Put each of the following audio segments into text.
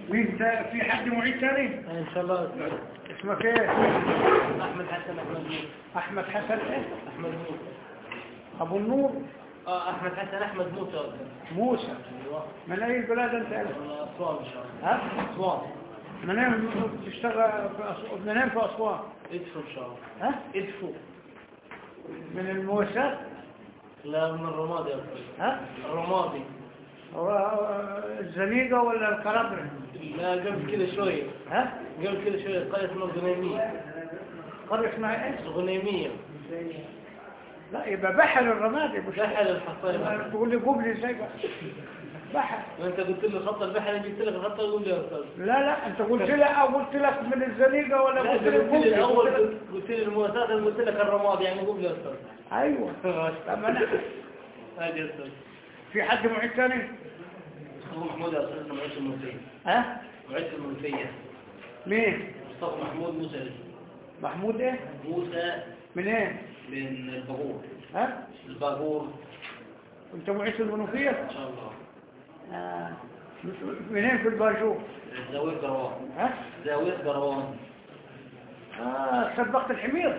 مين تا- في حد معيد تاني ان شاء الله اسمك ايه احمد حسن احمد نور احمد حسن ايه احمد نور ابو النور اه احمد حسن احمد موسى موسى ايوه من اي بلاد انت من اسوان ان شاء الله ها اسوان منين بتشتغل في أسوان منين في اسوان ادفو ان شاء الله ها ادفو من الموسى لا من الرمادي يا أخوي. ها الرمادي هو الزنيقة ولا القلبرة لا قبل كده شوية ها قبل كده شوية قرية اسمها الغنيمية قرية اسمها ايه الغنيمية لا يبقى بحر الرمادي مش بحر الحصيرة تقول لي قبل ازاي بقى بحر وانت قلت لي خط البحر أنا جبت لك الخط قول لي يا استاذ لا لا انت قلت لي او قلت لك من الزنيقة ولا لا قلت انت لي قلت لي قبل الاول قلت لك- قلت- قلت لي المؤسسات أنا قلت لك الرمادي يعني قول لي يا استاذ ايوه طب انا هاجي يا استاذ في حد معيد ثاني هو محمود يا استاذ معيش المنوفية ها معيش المنوفية مين مصطفى محمود موسى محمود ايه موسى من ايه من الباغور ها الباغور انت معيد المنوفية ان شاء الله آه. منين في الباجور زاوية قروان ها زاوية قروان اه صدقت الحمير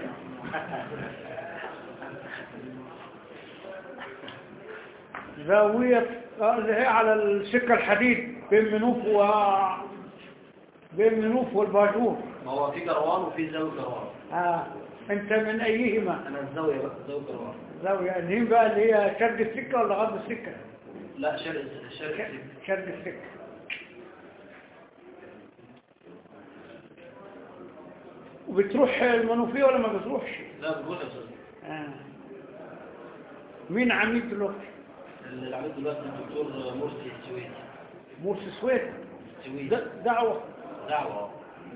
زاوية آه، اللي هي على السكة الحديد بين منوف و بين منوف والباجور ما هو في قروان وفي زاوية قروان آه. انت من ايهما انا الزاوية بقى زاوية قروان زاوية اللي هي بقى اللي هي شرق السكة ولا غرب السكة لا شرق شرق ش- شرق السكة وبتروح المنوفية ولا ما بتروحش لا بقول يا استاذ آه. مين عميد دلوقتي اللي عملت دلوقتي الدكتور مرسي السويدي موسى سويد السويدي د- دعوة دعوة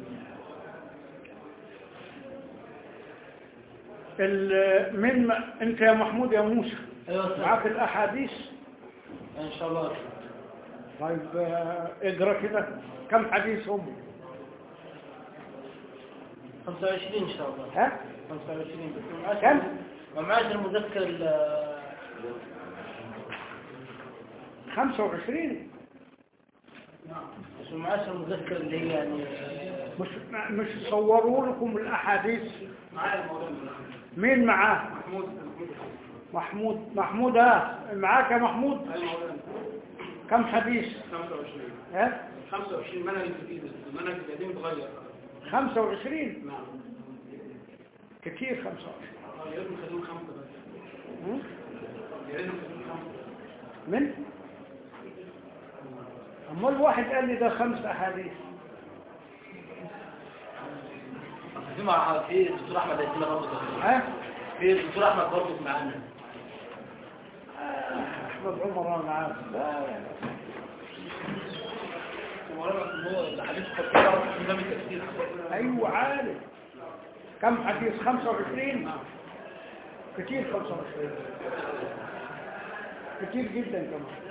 ال- من ما انت يا محمود يا موسى ايوه استاذ معاك الاحاديث ان شاء الله طيب آه، اقرا كده كم حديث هم 25 ان شاء الله ها 25 بس معاش كم ما معاش المذكر ال- 25 بس ما معاش المذكر اللي هي يعني مش مش صوروا لكم الاحاديث معايا الموضوع مين معاه محمود محمود محمود ها معاك يا محمود كم حديث 25 ها 25 منهج جديد المنهج القديم اتغير 25 نعم كتير 25 آه، يا ريت نخليهم خمسه بس هم؟ يا ريت نخليهم خمسه من امال واحد قال لي ده خمس احاديث في مع في الدكتور احمد هيسينا برضه ها في الدكتور احمد برضه معانا آه، احمد عمر انا عارف لا الحديث التفسير من باب التفسير ايوه عارف كم حديث 25 كتير 25 كتير جدا كمان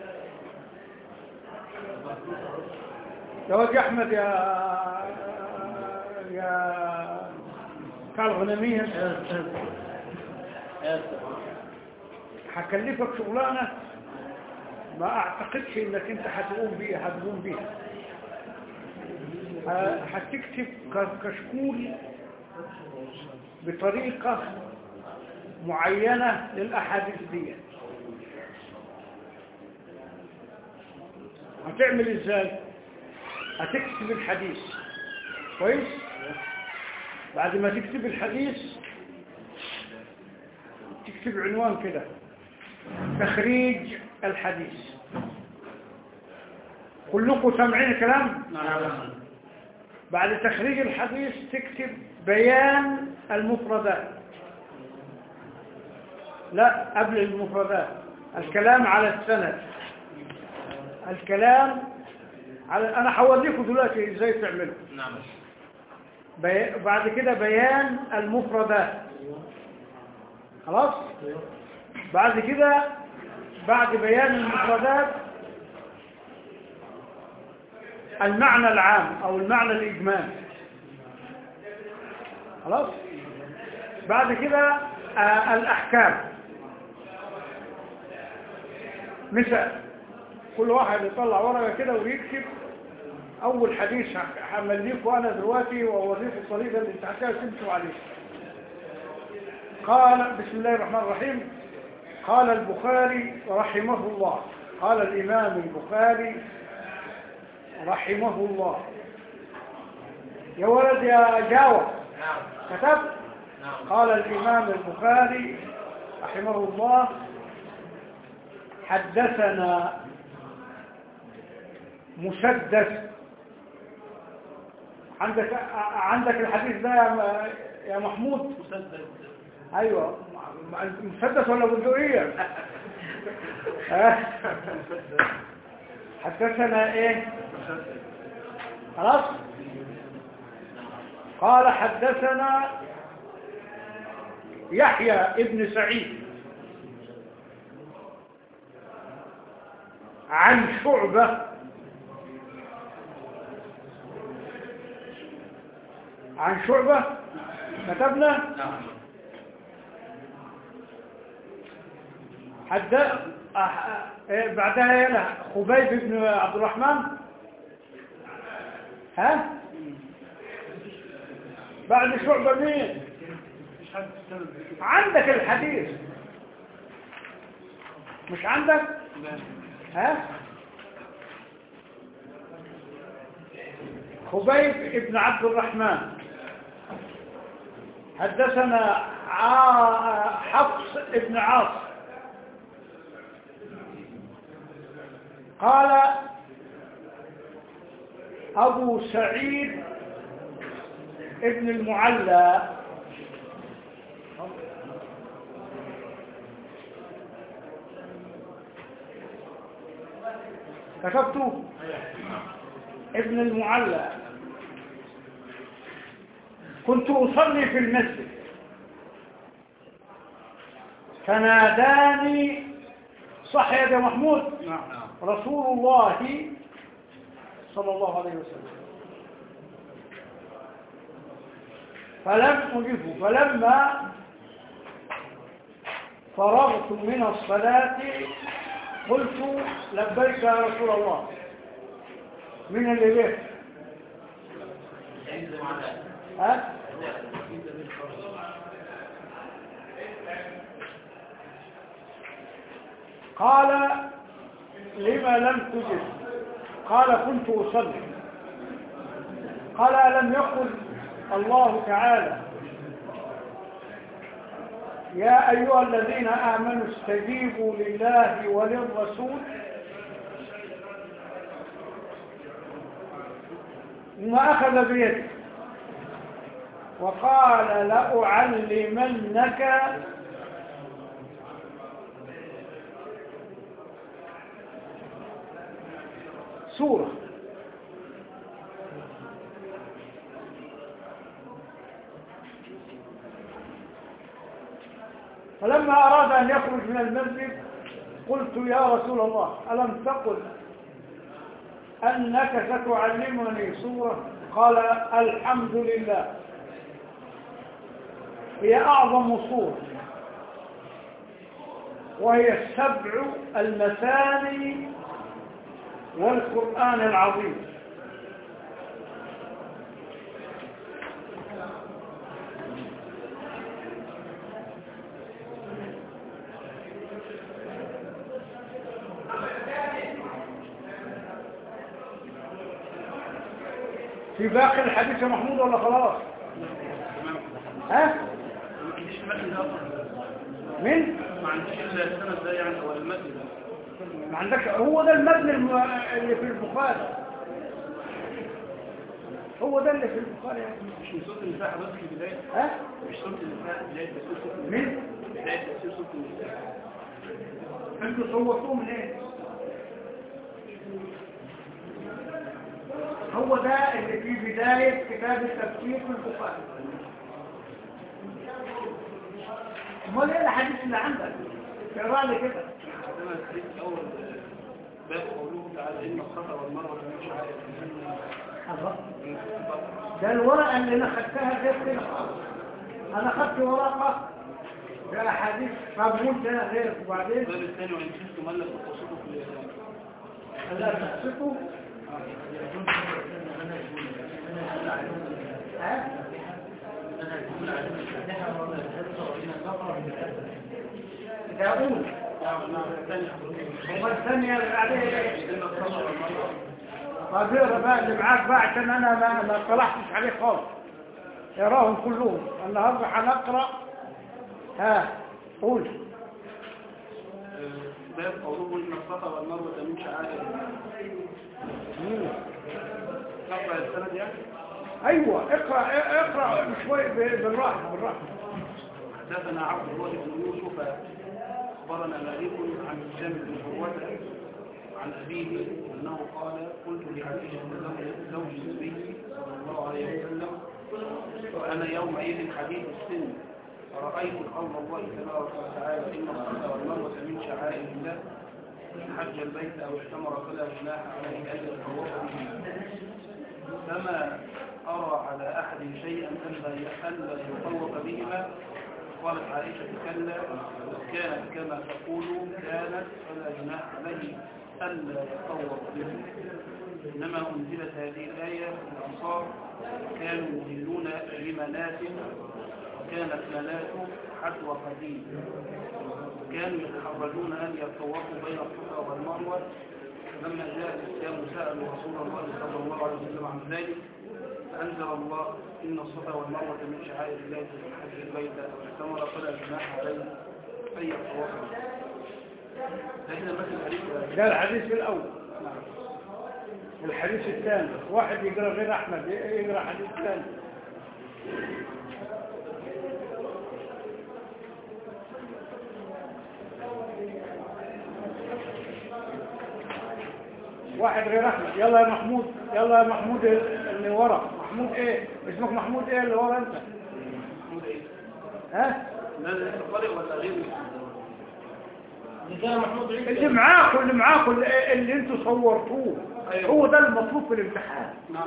يا واد يا احمد يا يا بتاع الغنمية يا استاذ يا استاذ هكلفك شغلانة ما اعتقدش انك انت هتقوم بيها هتقوم بيها ه- هتكتب ك- كشكول بطريقة معينة للأحاديث دي هتعمل ازاي هتكتب الحديث كويس بعد ما تكتب الحديث تكتب عنوان كده تخريج الحديث كلكم سامعين الكلام نعم بعد تخريج الحديث تكتب بيان المفردات لا قبل المفردات الكلام على السند الكلام على انا هوريكم دلوقتي ازاي تعملوا نعم بي... بعد كده بيان المفردات خلاص بعد كده بعد بيان المفردات المعنى العام او المعنى الاجمالي خلاص بعد كده آه الاحكام مثال كل واحد يطلع ورقه كده ويكتب اول حديث همليكوا انا دلوقتي واوريكم الطريقه اللي انت هتلاقوا تمشوا عليها قال بسم الله الرحمن الرحيم قال البخاري رحمه الله قال الامام البخاري رحمه الله يا ولد يا جاوة نعم كتبت نعم قال الإمام البخاري رحمه الله حدثنا مسدس عندك عندك الحديث ده يا م- يا محمود مسدد ايوه مسدس ولا بندقية ها؟ حدثنا ايه خلاص قال حدثنا يحيى ابن سعيد عن شعبة عن شعبة كتبنا نعم حد أح... إيه بعدها يلا خبيب بن عبد الرحمن ها بعد شعبة مين مفيش حد استند بكده عندك الحديث مش عندك لا ها خبيب بن عبد الرحمن حدثنا ع- حفص بن عاص قال أبو سعيد ابن المعلى كتبته ابن المعلى كنت أصلي في المسجد فناداني صح يا أبي محمود نعم رسول الله صلى الله عليه وسلم فلم أجبه فلما فرغت من الصلاة قلت لبيك يا رسول الله من اللي به عند معنا ها قال لما لم تجب قال كنت أصلي قال ألم يقل الله تعالى يا أيها الذين آمنوا استجيبوا لله وللرسول ما أخذ بيده وقال لأعلمنك سورة فلما أراد أن يخرج من المسجد قلت يا رسول الله ألم تقل أنك ستعلمني سورة قال الحمد لله هي أعظم سورة وهي السبع المثاني والقرآن العظيم في باقي الحديث يا محمود ولا خلاص تمام ها ما عنديش المتن ده اصلا من ما عنديش الا السند ده يعني ولا المتن ده ما عندكش هو ده المبنى الم- اللي في البخاري هو ده اللي في البخاري يعني. مش من صوت النساء حضرتك في البدايه ها مش صوت النساء بدايه تفسير صوت النساء من بدايه تفسير صوت النساء انتوا صورتوه من ايه هو ده اللي في بداية كتاب التفسير في البخاري امال ايه الحديث اللي عندك اقرا لي كده عندنا الحديث الاول باب قوله تعالى ان الصفا والمروه من شعائر الله. ده الورقة اللي انا خدتها غير كده خالص. انا خدت ورقة بأحاديث قبول ده غير وبعدين الباب الثاني وان شئتم الا تقصدوا في الاسلام لا تقصفوا داوود نعم نعم الثانية هو الثانية اللي بعدها ايه إن الصفا والمروة طب اقرا بقى اللي معاك بقى عشان انا ما ما اطلعتش عليه خالص اقراهم كلهم النهارده هنقرا ها قول باب قوله إن الصفا والمروة من شعائر الله مم. نقرأ السند يعني ايوه اقرا اقرا شوي ب- بالراحه بالراحه حدثنا عبد الله بن يوسف أخبرنا مالك عن هشام بن عروة عن أبيه أنه قال قلت لعائشة زوج- زوج النبي صلى الله عليه وسلم وأنا يومئذ حديث السن فرأيت قول الله تبارك وتعالى إن الصفا والمروة من شعائر الله من حج البيت أو اعتمر فلا جناح عليه أن يتطوف به فما أرى على أحد شيئا ألا ألا يطوف بهما قالت عائشة كلا لو كانت كما تقول كانت فلا جناح عليه ألا يطوف به إنما أنزلت هذه الآية في الأنصار كانوا يهلون لمنات وكانت منات حدوى قديم كانوا يتحرجون أن يتطوفوا بين الصفا والمروة لما جاء الإسلام سألوا رسول الله صلى الله عليه وسلم عن ذلك فأنزل الله إن الصفا والمروة من شعائر الله في حج البيت واعتمر فلا جناح عليه أن يتطوف لكن مثل الحديث ده الحديث الاول نعم الحديث الثاني واحد يقرا غير احمد يقرا حديث ثاني واحد غير احمد يلا يا محمود يلا يا محمود اللي ورا محمود ايه اسمك محمود ايه اللي ورا انت محمود إيه؟ ها ماذا قارئ ولا غير اللي كان محمود اللي عيسى معاكم اللي معاكم اللي, اللي انتوا صورتوه أيوة. هو ده المطلوب في الامتحان نعم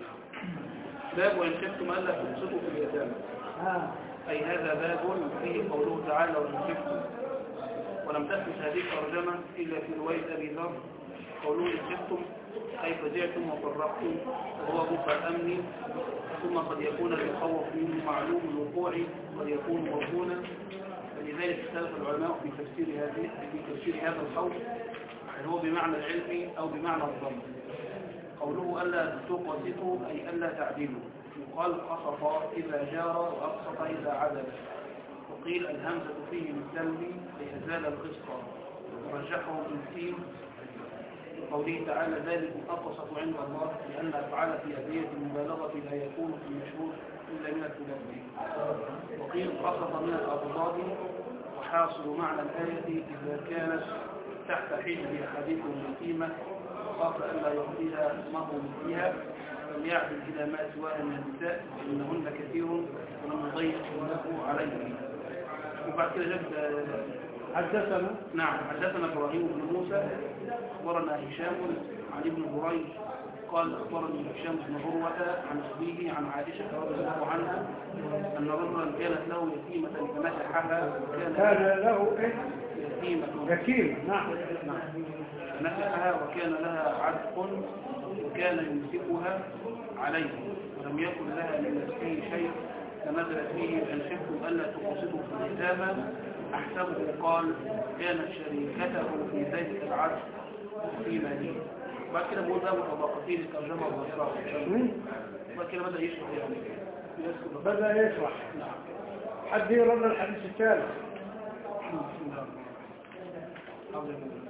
باب وإن خفتم ألا تقسطوا في اليتامى ها أي هذا باب فيه قوله تعالى وإن خفتم ولم تثبت هذه الترجمة إلا في رواية أبي ذر قوله إن خفتم أي فزعتم وفرقتم وهو مفرد أمني ثم قد يكون المخوف منه معلوم الوقوع قد يكون موهونا فلذلك اختلف العلماء في تفسير هذه في تفسير هذا الخوف هل هو بمعنى العلم أو بمعنى الظن قوله ألا تقسطوا أي ألا تعدلوا يقال قسط إذا جار وأقسط إذا عدل وقيل الهمزة فيه بالسلب أي أزال القسط ورجحه بالسين قوله تعالى ذلك أقسط عند الله لأن أفعال في أبية المبالغة لا يكون في المشهور إلا من التلفي وقيل قسط من الأضداد وحاصل معنى الآية إذا كانت تحت حجب أحدكم يتيمة خاف ألا يعطيها مهر فيها فليعدل إلى ما سواها من النساء فإنهن كثير ولم يضيق له عليه وبعد كده جد حدثنا نعم حدثنا إبراهيم بن موسى أخبرنا هشام عن ابن جريج قال أخبرني هشام بن عروة عن أبيه عن عائشة رضي الله عنها أن رجلا كانت له يتيمة فنكحها وكان كان له ايه يتيمة يتيم نعم نعم نكحها وكان لها عتق وكان يمسكها عليه ولم يكن لها من نفسه شيء فنزلت فيه أن خفتم ألا تقسطوا في اليتامى أحسبه قال كانت شريكته في ذلك العتق في ماليه بعد كده بقول بقى مطابقتين الترجمة الظاهرة مم. بعد كده بدأ يشرح يعني يذكر بدأ يشرح نعم حد يقرا لنا الحديث الثالث بسم الله الرحمن الرحيم.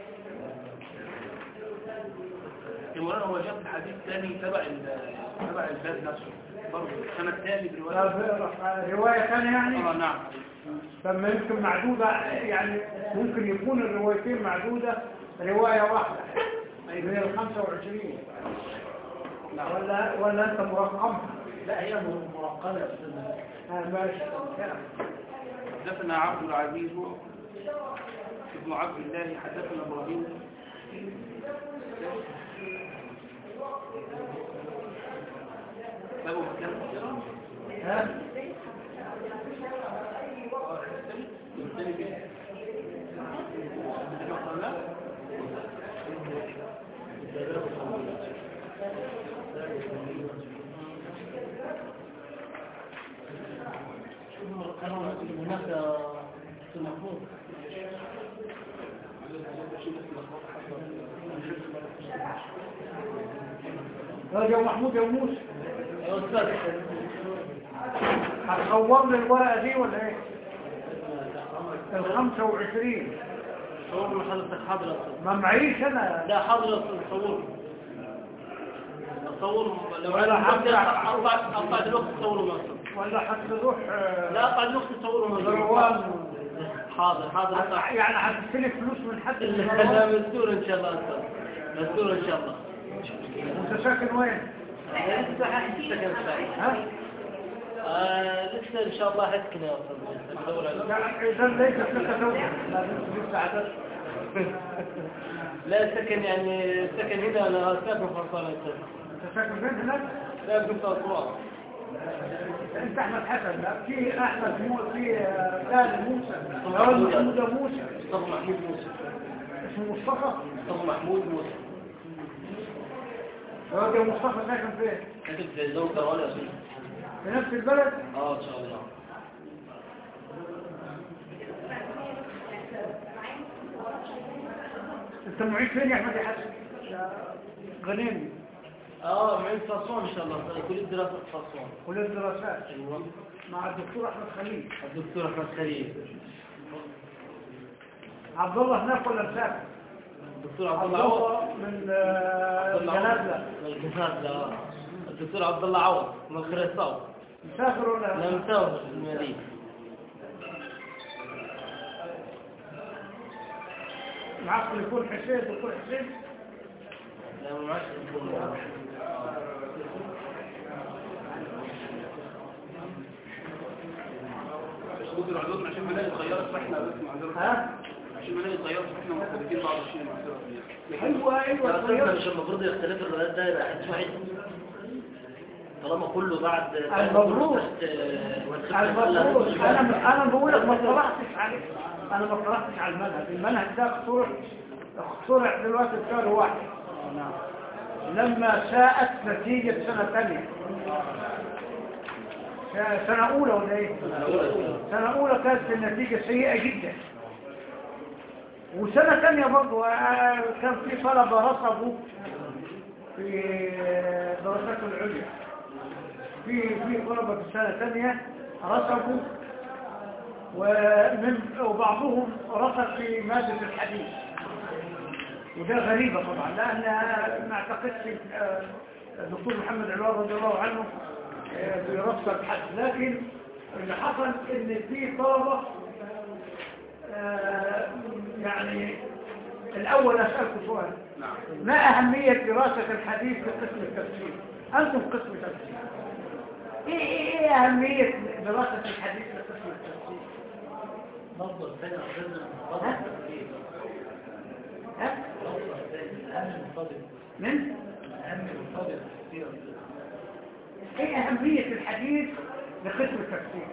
المولانا هو جاب الحديث تاني تبع ال- تبع الباب نفسه برضه السنة الثاني طب برواية اقرا رواية ثانية يعني اه نعم طب ما يمكن معدودة يعني ممكن يكون الروايتين معدودة رواية واحدة من ال 25 نعم ولا ولا انت مرقمها لا هي مرقمة يا أستاذ آه ماشي حدثنا عبد العزيز ابن عبد الله حدثنا ابراهيم باب مكان ها الثاني بيه. لا؟ كانوا هناك في المحفوظ يا محمود يا موسى يا أستاذ هتصور لي الورقة دي ولا ايه الخمسة وعشرين صور من حضرتك حاضر يا أستاذ ما معيش انا لا حاضر يا أستاذ صور صور لو ولا حتى- أربع أربع دلوقتي تصوروا ما أستاذ ولا هتروح آه، لا أربع دلوقتي تصوروا ما ضروان حاضر حاضر أستاذ يعني هتستلف فلوس من حد من لا ضروان؟ مستور إن شاء الله أستاذ مستور إن شاء الله انت ساكن وين لسه حسكن ها آه لسه إن شاء الله حسكن يا أستاذ بدور على يعني اذا ليست لك زوجة لازم تجيب عدد لا سكن يعني سكن هنا أنا ساكن في أسوان يا أستاذ انت ساكن فين هناك ساكن في أسوان انت احمد حسن لا في احمد مو في آه، ثاني موسى أول محمود موسى مصطفى محمود موسى اسمه مصطفى مصطفى محمود موسى راجل مصطفى ساكن فين كاتب في زوج كروان يا أستاذ في نفس البلد اه ان شاء الله انت معيد فين يا احمد يا حسن غنيمي اه معين في اسوان ان شاء الله كليه دراسه في اسوان كلية الدراسات ايوه مع الدكتور احمد خليل الدكتور احمد خليل عبد الله هناك ولا مسافر الدكتور عبد عبد الله عوض الله من آه، عبد الله عوض. جنازة من الجنازة آه. الدكتور عبد الله عوض من الخريصاو مسافر ولا لا مساوي في المدينه معك تليفون حسين دكتور حسين لا ما معكش تليفون. شروط العدود عشان ملاقي اتغيرت فاحنا بس معذرة ها عشان ملاقي اتغيرت فاحنا مرتبطين بعض الشيء معذرة فيها ايوه يا ايوه أستاذنا طيب. مش المفروض يختلف الروايات ده يبقى حديث واحد طالما كله بعد المفروض. المفروض انا انا بقول لك ما اطلعتش عليه انا ما اطلعتش على المنهج المنهج ده اخترع اخترع دلوقتي في شهر واحد لما ساءت نتيجة سنة ثانية سنة أولى ولا إيه؟ سنة أولى كانت النتيجة سيئة جدا وسنة ثانية برضو آه، كان في طلبة رصبوا في دراسات العليا في في طلبة في السنة الثانية رصبوا ومن وبعضهم رصد في مادة الحديث وده غريبة طبعا لأن ما اعتقدش آه، الدكتور محمد علوان رضي الله عنه آه، بيرصد حد لكن اللي حصل ان في طلبة آه، يعني الأول أسألكم سؤال نعم ما أهمية دراسة الحديث في قسم التفسير أنتم قسم تفسير إيه, إيه, إيه أهمية دراسة الحديث في قسم التفسير نظر ثاني ها؟ ها؟ من؟ ايه اهمية الحديث لقسم التفسير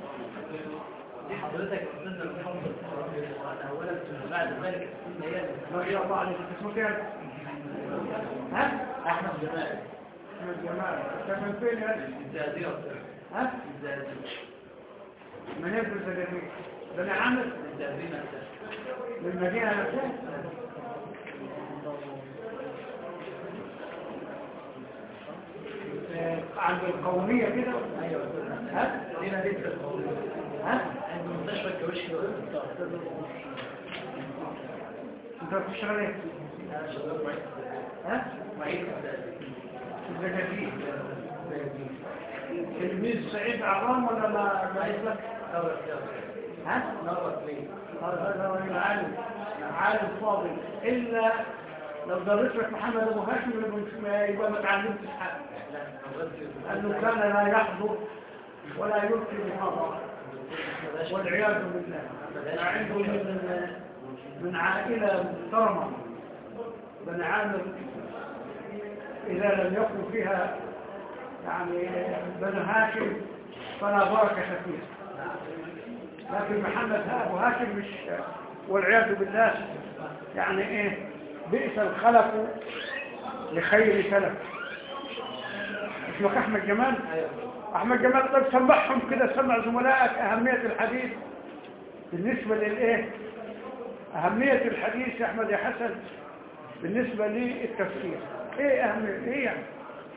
حضرتك استاذنا محمد اولا بعد ذلك ما شاء الله عليك اسمك ايه ها احمد جمال من جمال انت من فين يا الزهدير ها الزهدير من ابن الزجاجين بني عامر الزهدير من المدينة نفسها آه، عند القومية كده ها هنا لسه القول ها عند مستشفى الكوشي انت بتشتغل ايه ها معيد الزجاجين تلميذ سعيد عرام ولا ما ما لك ها نظر ليه هذا رجل عالم عالم فاضل إلا لو درس لك محمد أبو هاشم يبقى- ما- يبقى ما تعلمتش حاجة لأنه كان لا يحضر ولا يلقي محاضرة والعياذ بالله أنا عنده من من عائلة محترمة بن عامر إذا لم يكن فيها يعني بن هاشم فلا بركة فيها لكن محمد أبو هاشم مش والعياذ بالله يعني إيه بئس الخلف لخير سلف اسمك أحمد جمال أحمد جمال طيب سمعهم كده سمع زملائك أهمية الحديث بالنسبة للإيه أهمية الحديث يا أحمد يا حسن بالنسبة للتفسير إيه أهمية إيه يعني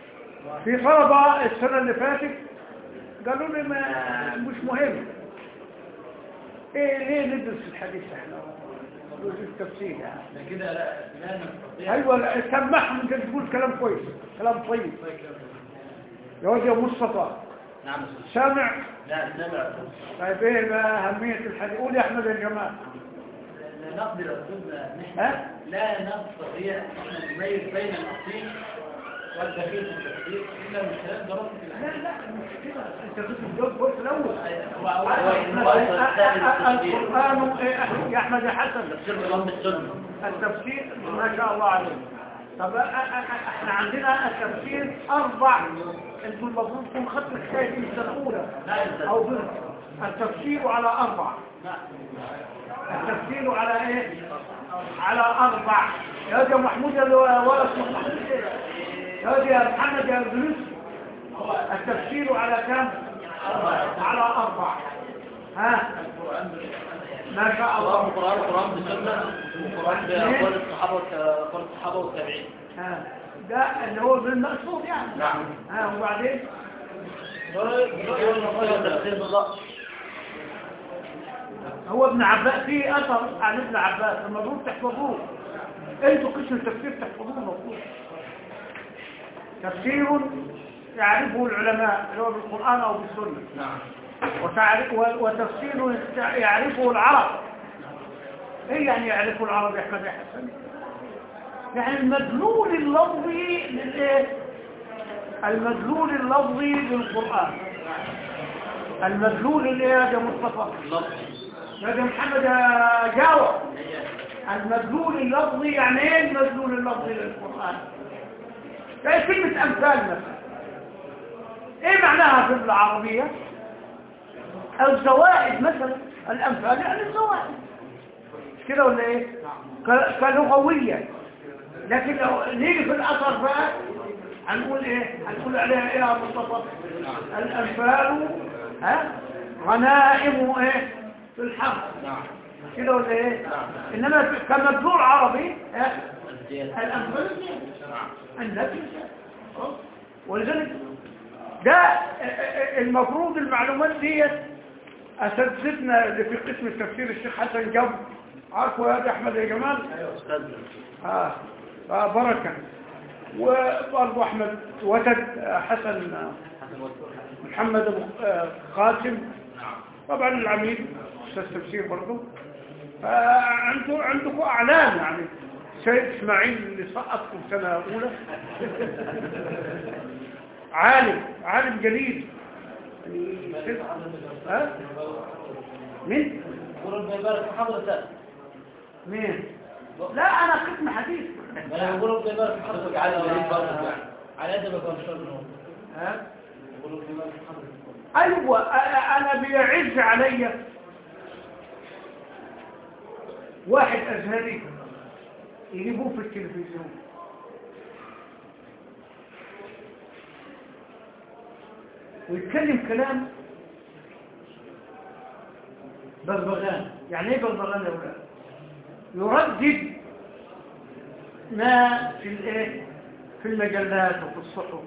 في طلبة السنة اللي فاتت قالوا لي ما مش مهم ايه ليه ندرس الحديث احنا ندرس التفسير يعني كده لا لا نستطيع ايوه لا، سمعهم انت تقول كلام كويس كلام طيب يا واد يا مصطفى نعم يا أستاذ. سامع لا سمع طيب ايه بقى اهميه الحديث قول يا احمد يا جماعه لا نقدر يا أستاذنا نحن ها؟ لا نستطيع أن نميز بين الأصيل والدخيل في التفسير إلا من خلال دراسة لا الحديث لا مش كده انت كنت بتجاوب قلت الاول هو هو هو التفسير القران إيه؟ يا احمد يا حسن تفسير بضم السنة التفسير ما شاء الله عليه طب أ- أ- أ- احنا عندنا التفسير اربع انتوا المفروض تكون خدت الحكايه دي من السنه الاولى لا يا أستاذ. او ضمن التفسير على اربع نعم. التفسير على ايه على اربع يا واد يا محمود يا ولد اسمه محمود إيه؟ يا واد يا محمد يا ادريس التفسير على كم على اربع ها ما شاء الله الله القرآن القرآن بالسنة والقرآن بأقوال الصحابة والت- أقوال الصحابة والتابعين ها ده اللي هو بالمقصود يعني نعم ها وبعدين تفسير بالضبط هو ابن عباس في اثر عن ابن عباس المفروض تحفظوه انتوا قسم التفسير تحفظوه المفروض تفسير يعرفه العلماء اللي هو بالقرآن او بالسنة نعم وتعرف و- وتفسير يعرفه العرب ايه يعني يعرفه العرب يا احمد يا حسن يعني المدلول اللفظي للايه المدلول اللفظي للقرآن المدلول اللي يا مصطفى يا محمد يا جاوب المدلول اللفظي يعني ايه المدلول اللفظي للقرآن يعني كلمة امثال مثلا ايه معناها في العربية الزوائد مثلا الامثال يعني الزوائد مش كده ولا ايه ك- كلغوية لكن لو نيجي في الاثر بقى هنقول ايه هنقول عليها ايه يا مصطفى الانفال ها غنائم ايه في الحرب نعم كده ولا ايه نعم. انما في- كمدلول عربي ها الزيادة الانفال نعم النبي ولذلك ده المفروض المعلومات دي اساتذتنا اللي في قسم التفسير الشيخ حسن جاب عارفوا يا احمد يا جمال أستاذ اه, آه بركه وبرضه احمد وتد آه، حسن آه، حسن والدكتور حسن محمد أبو آه، قاسم نعم طبعا العميد استاذ تفسير برضه فعنده عندكم اعلام يعني سيد اسماعيل اللي سقط في سنه اولى عالم عالم جليل ها مين يقولون بيبارك في حضرتك مين لا انا قسم حديث أنا يقولون بيبارك في حضرتك على جديد برضه يعني على قد ما كان شر منهم ها يقولون بيبارك في حضرتك ايوه أ- أ- انا بيعز علي واحد ازهري يجيبوه في التلفزيون ويتكلم كلام بغبغان يعني ايه بغبغان يا ولاد يردد ما في الايه في المجلات وفي الصحف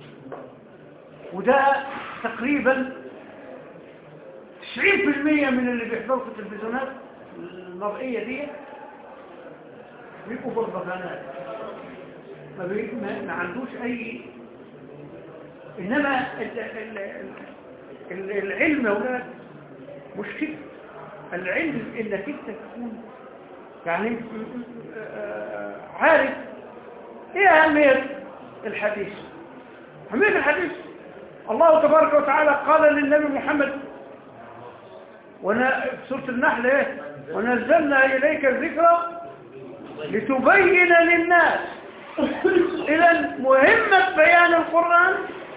وده تقريبا 90% من اللي بيحضروا في التلفزيونات المرئية دي بيبقوا بربغانات ما, بي... ما... ما عندوش أي إنما ال... ال... ال... العلم يا ولاد مش كده العلم إنك أنت تكون يعني آه، عارف إيه أهمية الحديث أهمية الحديث الله تبارك وتعالى قال للنبي محمد ونا في سورة النحل ايه ونزلنا إليك الذكرى لتبين للناس إذا مهمة بيان القرآن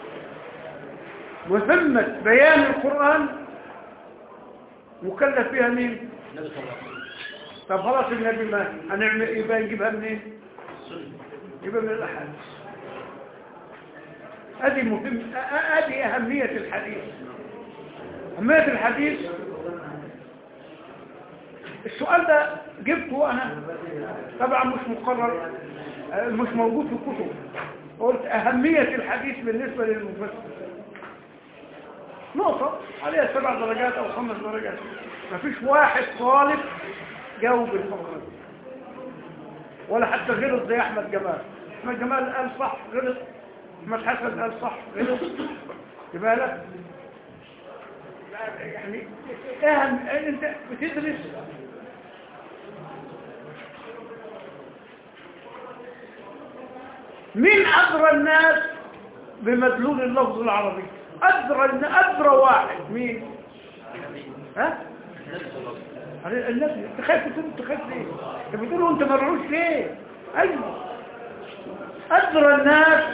مهمة بيان القرآن مكلف فيها مين النبي صلى الله عليه وسلم طب خلاص النبي ما هنعمل يبقى نجيبها منين السنة يبقى من الأحاديث هذه مهم أ- أ- هذه أهمية الحديث أهمية الحديث السؤال ده جبته أنا طبعا مش مقرر آه، مش موجود في الكتب قلت أهمية الحديث بالنسبة للمفسر نقطة عليها سبع درجات أو خمس درجات مفيش واحد طالب جاوب الفقرة دي ولا حتى غلط زي أحمد جمال أحمد جمال قال صح غلط أحمد حسن قال صح غلط يبقى لك يعني اهم انت بتدرس مين أدرى الناس بمدلول اللفظ العربي أدرى أدرى واحد مين ها النبي انت خايف تقول انت خايف ليه انت بتقولوا انت مرعوش ليه ايوه أدرى الناس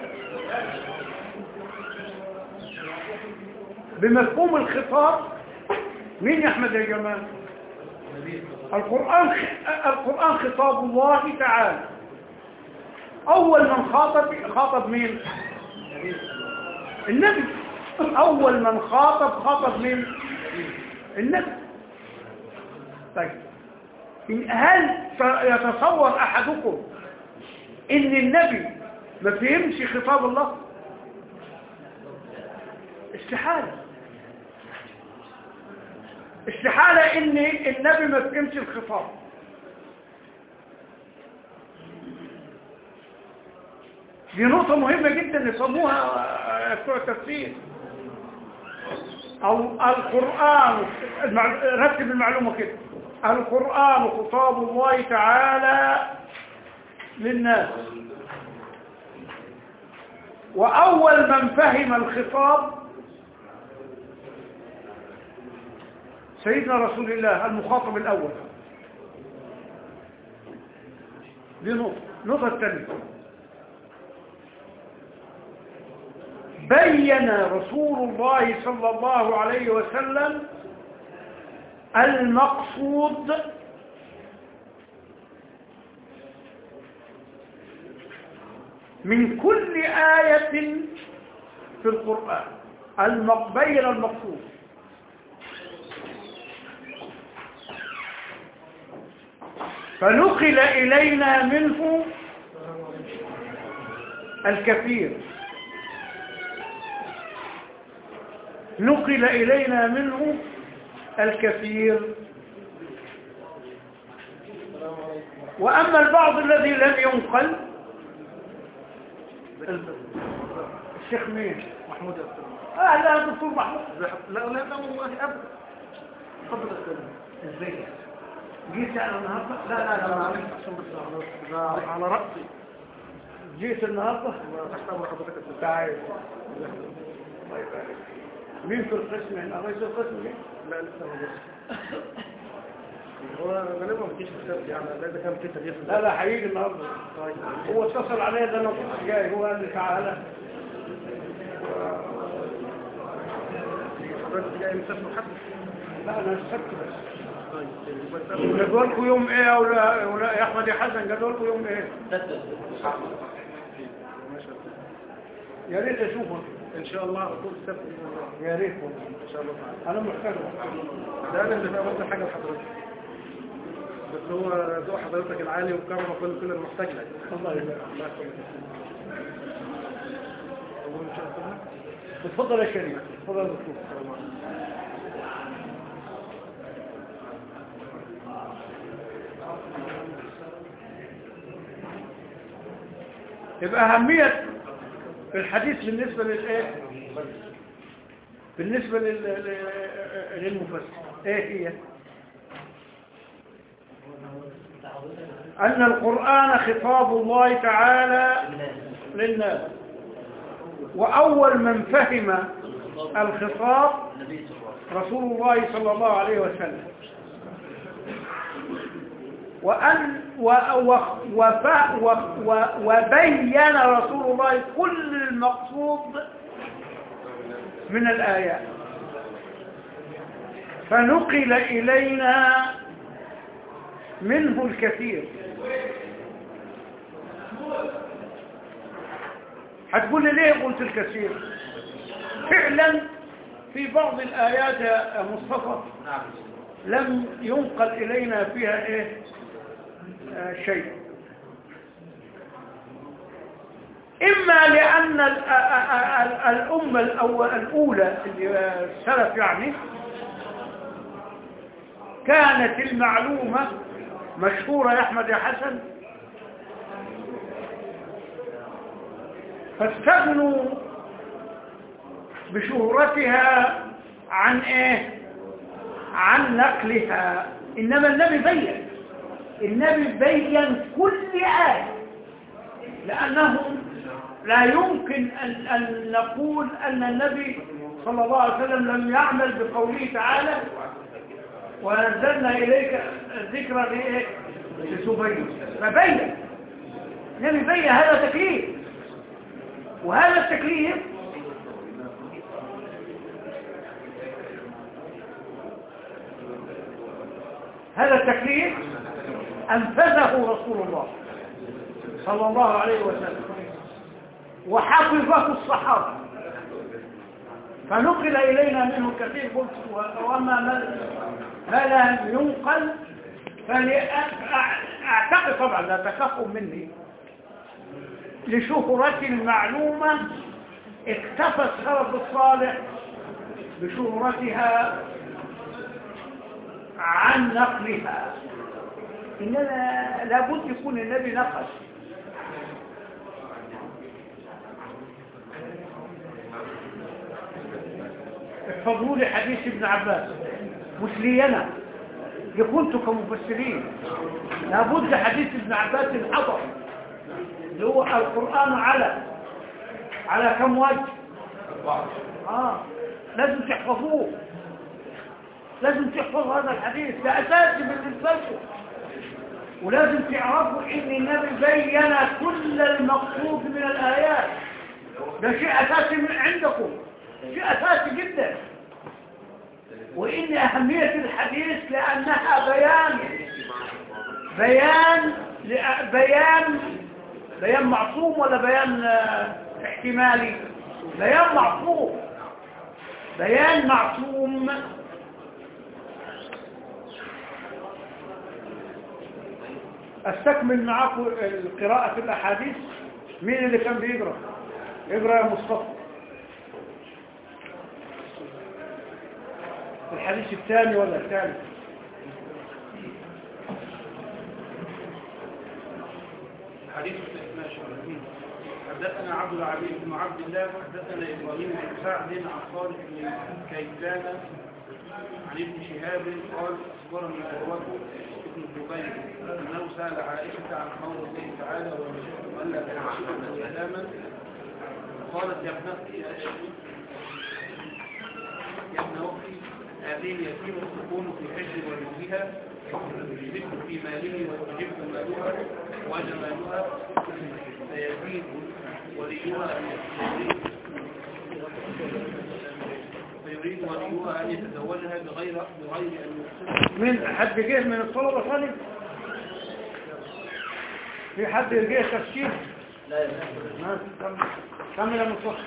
بمفهوم الخطاب مين يا احمد يا جمال القرآن القرآن خطاب الله تعالى أول من خاطب خاطب مين النبي أول من خاطب خاطب مين النبي طيب هل يتصور أحدكم إن النبي ما فهمش خطاب الله استحالة استحالة إن النبي ما فهمش الخطاب دي نقطة مهمة جدا يسموها بتوع التفسير أو القرآن المع- رتب المعلومة كده القرآن خطاب الله تعالى للناس وأول من فهم الخطاب سيدنا رسول الله المخاطب الأول دي نقطة النقطة الثانية بين رسول الله صلى الله عليه وسلم المقصود من كل آية في القرآن المق- بين المقصود فنقل إلينا منه الكثير نقل إلينا منه الكثير وأما البعض الذي لم ينقل الشيخ مين محمود يا أستاذ أهلا دكتور محمود لا لا لا والله أبدا تفضل يا أستاذ ازيك جيت على النهارده لا لا لا معلش عشان بس على- على رأسي جيت النهارده تحت أمر حضرتك يا أستاذ تعال الله يبارك مين في القسم هنا رئيس القسم ليه لا لسه ما جاش هو غالبا ما فيش كتاب يعني لا اذا كان في تغيير في لا لا هيجي النهارده طيب هو اتصل عليا ده انا كنت جاي هو قال لي تعالى حضرتك جاي من سفر حد لا انا السبت بس طيب يبقى جدولكم يوم ايه يا ولا ولا يا احمد يا حسن جدولكم يوم ايه يا ريت اشوفه ان شاء الله على طول السبت باذن الله يا ريت والله. ان شاء الله تعالى انا محتاج ده انا اللي فاهم حاجه لحضرتك بس هو ذوق حضرتك العالي والكرم كل كل المحتاج لك الله يبارك الله يخليك أقول إن شاء الله اتفضل يا شريف اتفضل يا دكتور يبقى أهمية الحديث بالنسبة للإيه؟ بالنسبة لل... لل- للمفسر إيه هي؟ أن القرآن خطاب الله تعالى للناس وأول من فهم الخطاب رسول الله صلى الله عليه وسلم وأن و و وف و و وبين رسول الله كل المقصود من الآيات فنقل إلينا منه الكثير هتقول لي ليه قلت الكثير فعلا في بعض الآيات يا مصطفى لم ينقل إلينا فيها إيه آه شيء إما لأن ال- ال- ال- الأمة الأول- الأولى اللي السلف يعني كانت المعلومة مشهورة يا أحمد يا حسن فاستغنوا بشهرتها عن ايه عن نقلها انما النبي بين النبي بين كل آية لأنه لا يمكن أن, أن نقول أن النبي صلى الله عليه وسلم لم يعمل بقوله تعالى ونزلنا إليك ذكرى لإيه؟ لتبين فبين النبي بين هذا تكليف وهذا التكليف هذا التكليف أنفذه رسول الله صلى الله عليه وسلم وحفظه الصحابة فنقل إلينا منه كثير قلت وما ما ما لا ينقل فأعتقد طبعا لا تخف مني لشهرة المعلومة اكتفى السلف الصالح بشهرتها عن نقلها إنما لابد يكون النبي نقل احفظوا لي حديث ابن عباس مش لي انا لكنتم كمفسرين لابد حديث ابن عباس الحضر اللي هو القرآن على على كم وجه آه لازم تحفظوه لازم تحفظوا هذا الحديث ده أساسي بالنسبة لكم ولازم تعرفوا ان النبي بين كل المقصود من الآيات ده شيء أساسي من عندكم شيء أساسي جدا وإن أهمية الحديث لأنها بيان بيان بيان بيان معصوم ولا بيان آه، احتمالي بيان معصوم بيان معصوم استكمل معاكم القراءة في الأحاديث مين اللي كان بيقرأ اقرأ يا مصطفى الحديث الثاني ولا الثالث حديث ماشي حدثنا عبد العزيز بن عبد الله حدثنا ابراهيم بن سعد عن صالح بن كيسان عن ابن شهاب قال اخبرني عروه ابن الزبير انه سال عائشه عن قول الله تعالى ويشهد ان لا تنعشوا يتاما قالت يا ابن اختي يا ابن اختي هذه اليتيم تكون في حج ولدها يشرك في ماله وتجب مالها وجمالها فيزيد وليها أن يستزيد فيريد وليها أن يتزوجها بغير بغير أن يقصد من حد جه من الطلبة ثاني في حد جه تفسير لا لا ما كمل كمل يا مصطفى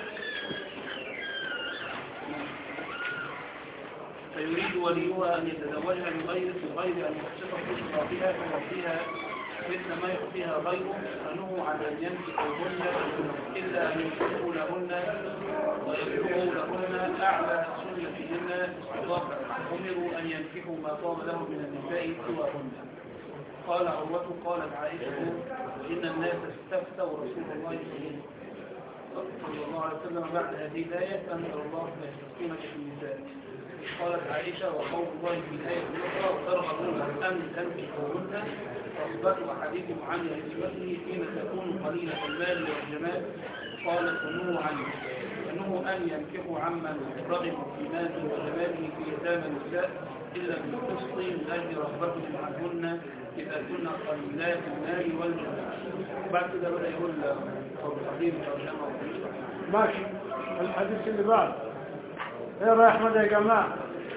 فيريد وليها أن يتزوجها بغير بغير أن يقصد في صلاتها فيعطيها مثل ما يعطيها غيره فنهوا عن أن ينكحوهن إلا أن ينكحوا لهن ويبلغوا لهن أعلى سنتهن استضافة أمروا أن ينكحوا ما طاب لهم من النساء سواهن قال عروة قالت عائشة إن الناس استفتوا رسول الله صلى الله عليه وسلم بعد هذه الآية فأنزل الله فيستفتونك في النساء قالت عائشة وقول الله في الآية الأخرى ترغبون أن تنكحوهن فأثبتوا أحاديث عن نسبته حين تكون قليلة المال والجمال قالت ونهوا عنه ونهوا أن ينكحوا عمن رغبوا في ماله وجماله في يتامى النساء إلا بالقسط من أجل رغبتهم عنهن إذا كنا قليلات المال والجمال بعد كده بدأ يقول الحديث ترجمة ماشي الحديث اللي بعد ايه يا احمد يا جماعه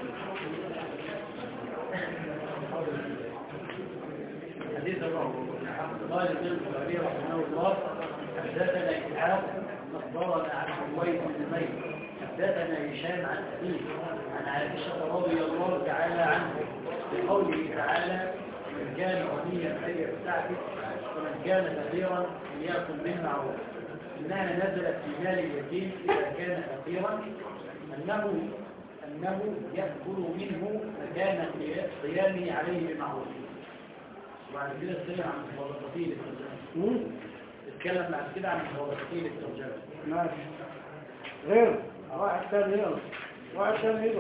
حديث الرعب قال ابن الزهري رحمه الله حدثنا إسحاق أخبرنا عن حويت بن ميت حدثنا هشام عن أبيه عن عائشة رضي الله تعالى عنه بقوله تعالى من كان غنيا فليستعفف ومن كان فقيرا فليأكل بالمعروف إنها نزلت في مال اليتيم إذا كان فقيرا أنه أنه يأكل منه مكان قيامه عليه بالمعروف وبعد كده اتكلم عن موظفين الترجمة مم. اتكلم بعد كده عن موظفين الترجمة ماشي غير واحد ثاني يقرا واحد ثاني يقرا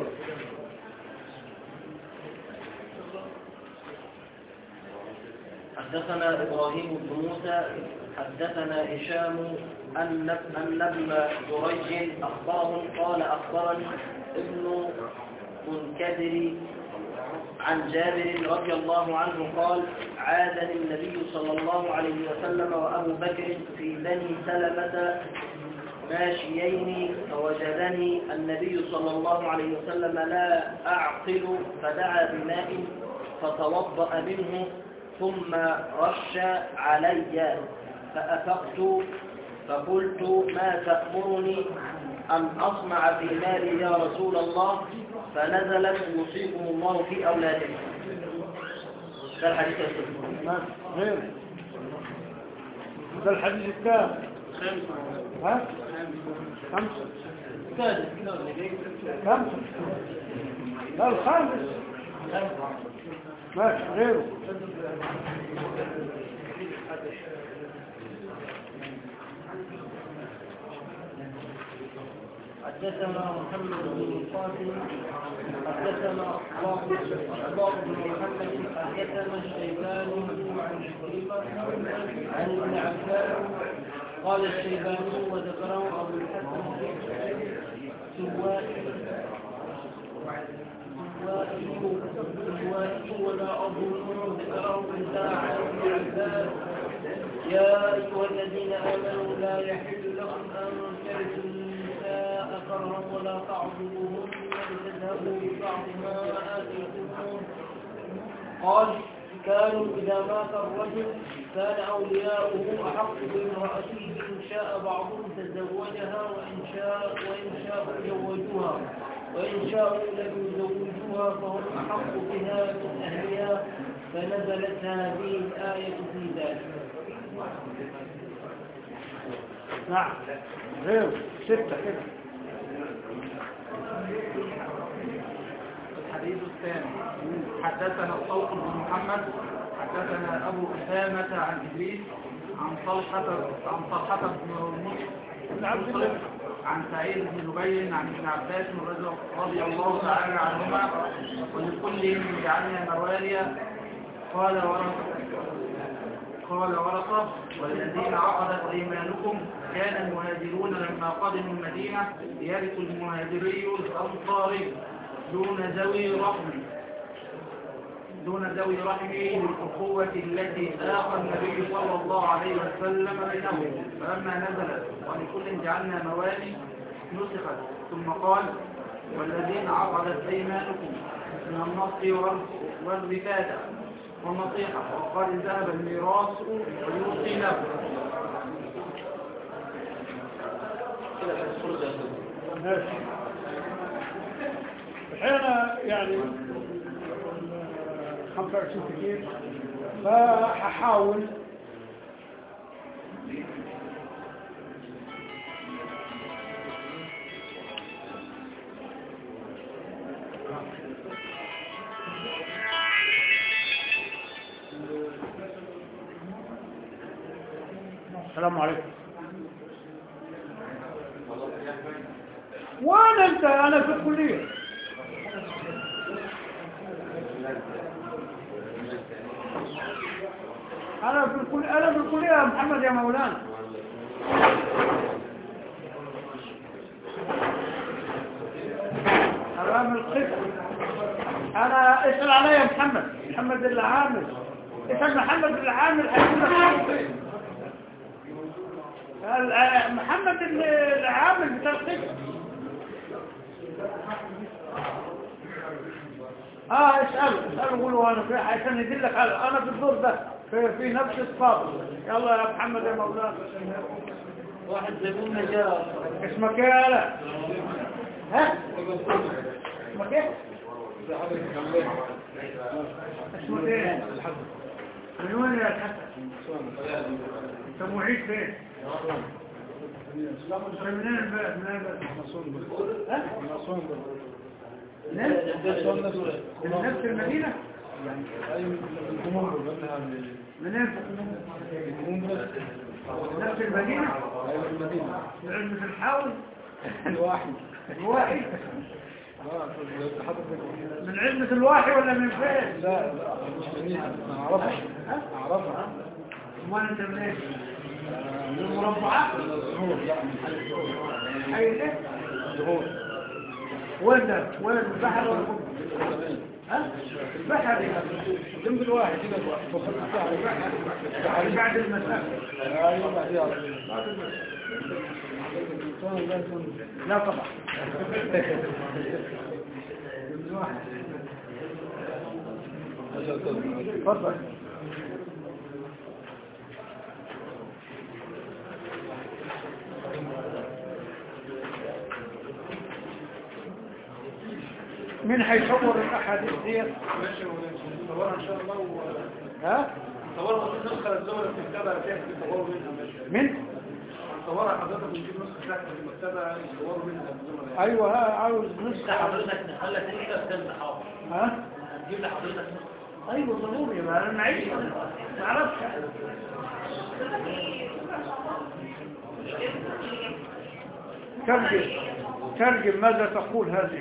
حدثنا إبراهيم بن موسى حدثنا هشام أن أن ابن جريج أخبرهم قال أخبرني ابن منكدر عن جابر رضي الله عنه قال عادني النبي صلى الله عليه وسلم وأبو بكر في بني سلمة ماشيين فوجدني النبي صلى الله عليه وسلم لا أعقل فدعا بماء فتوضأ منه ثم رش علي فأفقت فقلت ما تأمرني أن أصنع في مالي يا رسول الله فنزلت يوصيكم الله في أولادكم ده الحديث يا سيدي ماشي غير ده الحديث الثاني ها خمسة كده كده اللي جاي خمسة ده الخامس ماشي غيره حدثنا محمد بن القاسم حدثنا أخبار بن محمد حدثنا الشيباني عن شريفة عن ابن عباس قال الشيباني وذكره أبو الحسن سوائي سوائي ولا أظن ذكره إلا عن ابن عباس يا أيها الذين آمنوا لا يحل لكم أن ترثوا النساء كرها ولا تعضلوهن لتذهبوا ببعض ما آتيتموهن قال كانوا إذا مات الرجل كان أولياؤه أحق بامرأته إن شاء بعضهم تزوجها وإن شاء وإن شاءوا زوجوها وإن شاءوا لم يزوجوها فهم أحق بها من أهلها فنزلت هذه الآية في ذلك نعم غيره ستة كده الحديث الثاني حدثنا الصوت بن محمد حدثنا أبو أسامة عن إدريس عن طلحة عن طلحة بن مسلم عن سعيد بن جبير عن ابن عباس رضي- رضي الله تعالى عنهما ولكل جعلنا مواليا قال ورثة قال ورقة والذين عقدت أيمانكم كان المهاجرون لما قدموا المدينة يرث المهاجري الأنصاري دون ذوي رحم دون ذوي رحم للأخوة التي ساق النبي صلى الله عليه وسلم بينهم فلما نزلت ولكل جعلنا موالي نسخت ثم قال والذين عقدت أيمانكم من النصر والرف- والرفادة والنصيحة وقد ذهب الميراث ويوصي له كده في الصورة يا سيدي ماشي الحين يعني 25 كتير فهحاول السلام عليكم وانا انت انا في الكليه انا في الكليه انا في الكليه يا محمد يا مولانا امام القسم انا اسال عليا يا محمد محمد العامل اسال محمد العامل هيقول لك ال- محمد العامل بتاع القسم اه اسأله اسأله قولوا انا في عشان يدلك على انا في الدور ده في, في نفس الصف يلا يا محمد يا مولانا واحد زبون جاء اسمك ايه يا لا ها اسمك ايه اسمك ايه من وين يا الحسن انت معيد فين منين البلد منين البلد ها؟ منين؟ من نفس المدينة منين من نفس المدينة العلم في الحاول الواحد الواحي حضرتك من علمة الواحي ولا من فين لا لا مش منيها انا اعرفها اعرفها امال انت منين من المربعات ظهور لا من حي ايه ظهور وين ده وين البحر ولا القبة؟ ها البحر جنب الواحد كده بخط الساعة يعني بعد المسافة ايوه بعديها لا طبعا تفضل من هيصور الاحاديث ديت ماشي ونصورها ان شاء الله و... ها نصورها في نسخة الزملاء في المكتبة فيها تصوروا منها ماشي من نصورها حضرتك ونجيب نسخة تحت في المكتبة يصوروا منها الزملاء ايوه ها عاوز انت نسخه حضرتك نخلك انت استاذ حاضر ها هتجيب لحضرتك نسخة ايوه ضروري ما انا معيش ما اعرفش ترجم ترجم ماذا تقول هذه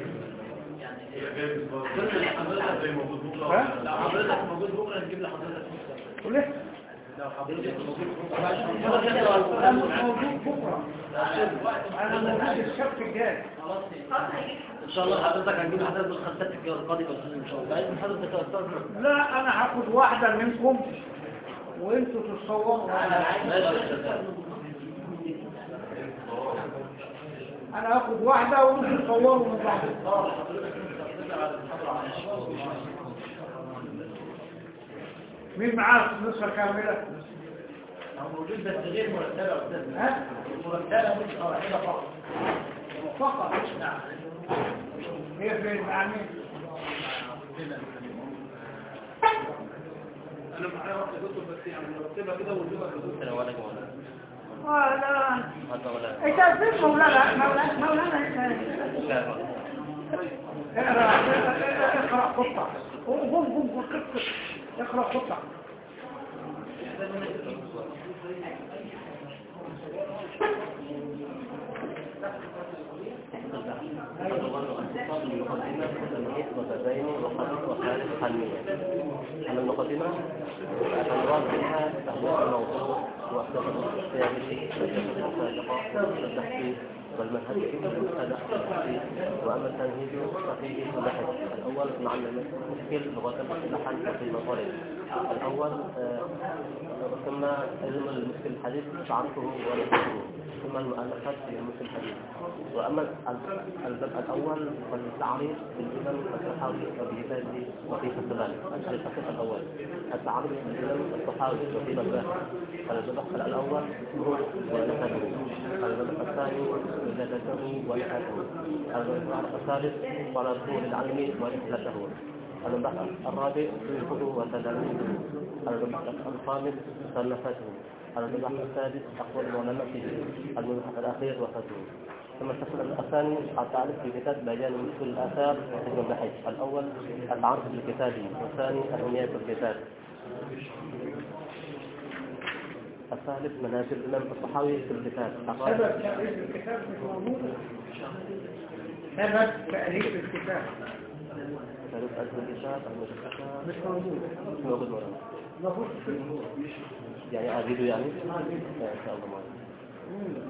ها لو حضرتك موجود بكره نجيب لحضرتك نسخة قول ايه لو حضرتك موجود انا مش موجود بكره انا موجود السبت الجاي خلاص ان شاء الله حضرتك هنجيب لحضرتك نسخة السبت القادم ان شاء الله بعد حضرتك يا استاذ لا انا هاخد واحده منكم وانتوا تتصوروا انا هاخد واحده وانتوا تصوروا من بعض مين معاه نسخه كامله موجود بس غير مرتبة يا استاذ ها مرتبة مش واحدة فقط فقط نعم هي فين مع مين انا معايا واحدة كتب بس يعني نرتبها كده ونجيبها كتب السلام عليكم ورحمة آه لا الله انت عارف مولانا مولانا مولانا لا اقرا اقرا قطع قم قم قم قم اقرا قطع وتبين وخلق وخالف حنية أما المقدمة المراد منها تهوية الموضوع وأسباب الاختيار السابقة والتحقيق والمنهج في المبتدأ والتحقيق وأما التمهيد ففيه مباحث الأول معنى المشكل لغة اصطلاحا وفي مطالب الأول آه، ثم علم المشكل الحديث تعرفه ونفسه ثم المؤلفات في المشكل الحديث وأما ال- الباب الأول فالتعريف بالإمام الصحاوي وبهذه وفي فصلان الفصل الأول التعريف بالإمام الصحاوي وفي مباحث البحث الأول اسمه ونسبه البحث الثاني ولادته ونحاته البحث الثالث طلبه للعلم ورحلته البحث الرابع سلوكه وتلاميذه البحث الخامس مصنفاته البحث السادس أقوال العلماء فيه المبحث الأخير وفاته ثم الفصل الثاني التعريف في كتاب بيان مشكل الآثار وحكم البحث الأول التعرف بالكتاب والثاني العناية بالكتاب الثالث منازل الإمام الصحاوي في الكتاب الرابع سبب تأليف الكتاب مش موجود سبب تأليف الكتاب ثالث أجل الكتاب المشكلة مش موجود مش موجود مولانا مفروض يعني أزيد يعني لا إن شاء الله مولانا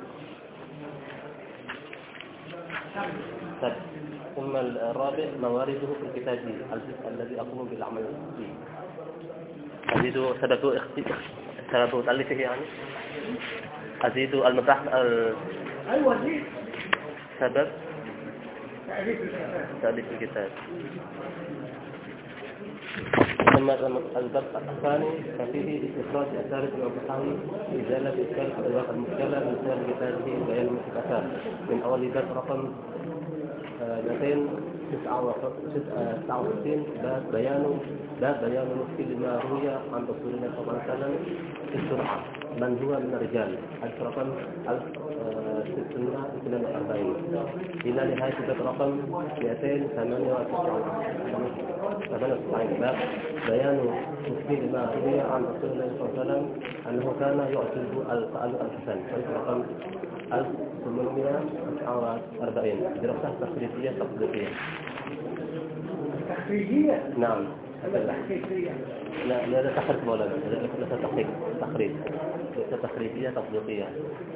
طيب ثم الرابع موارده في الكتاب الجزء الذي أقوم بالعمل فيه أزيد سبب اخت... سبب تأليفه يعني أزيد المباحث ال- ايوه دي سبب تأليف الكتاب تأليف الكتاب ثم الباب الثاني ففيه استخراج أثار الأصحاب إزالة إشكال الأدوات المشكلة من خلال كتابه بيان الأثار من أول باب رقم آه، 200 69 باب بيان باب بيان مثل ما روي عن رسول الله صلى الله عليه وسلم في السرعة من هو من الرجال حديث رقم 1642 إلى نهاية باب رقم 298 باب بيان مثل ما روي عن رسول الله صلى الله عليه وسلم أنه كان يعجب الحسن حديث رقم 1840 دراسة تقريبية تطبيقية تخريجية نعم ولا تحقيقية لا لا لا تحرك مولانا ليس تحقيق تخريج ليس تخريجية تطبيقية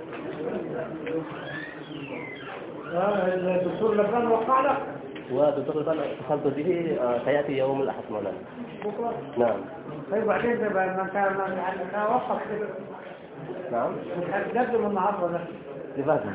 آه، الدكتور لبنان وقع لك ودكتور الفن اتصلت به آه، سيأتي يوم الأحد مولانا بكرة نعم طيب بعدين تبقى ما انت ما انت وقف كده نعم مش هتقدم النهارده ده لماذا؟